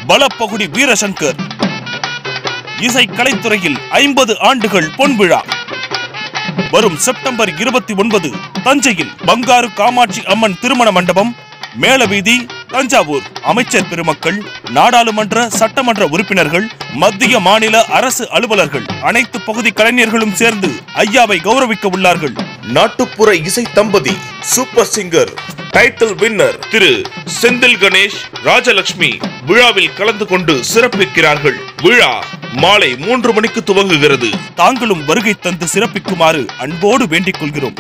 பலப்பகுடி வீரசங்கர் இசை கலைத்துறையில் ஐம்பது ஆண்டுகள் பொன்விழா வரும் செப்டம்பர் இருபத்தி ஒன்பது தஞ்சையில் பங்காரு காமாட்சி அம்மன் திருமண மண்டபம் மேலவீதி தஞ்சாவூர் அமைச்சர் பெருமக்கள் நாடாளுமன்ற சட்டமன்ற உறுப்பினர்கள் மத்திய மாநில அரசு அலுவலர்கள் அனைத்து பகுதி கலைஞர்களும் சேர்ந்து ஐயாவை கௌரவிக்க உள்ளார்கள் நாட்டுப்புற இசை தம்பதி சூப்பர் சிங்கர் டைட்டில் வின்னர் திரு செந்தில் கணேஷ் ராஜலட்சுமி விழாவில் கலந்து கொண்டு சிறப்பிக்கிறார்கள் விழா மாலை மூன்று மணிக்கு துவங்குகிறது தாங்களும் வருகை தந்து சிறப்பிக்குமாறு அன்போடு வேண்டிக் கொள்கிறோம்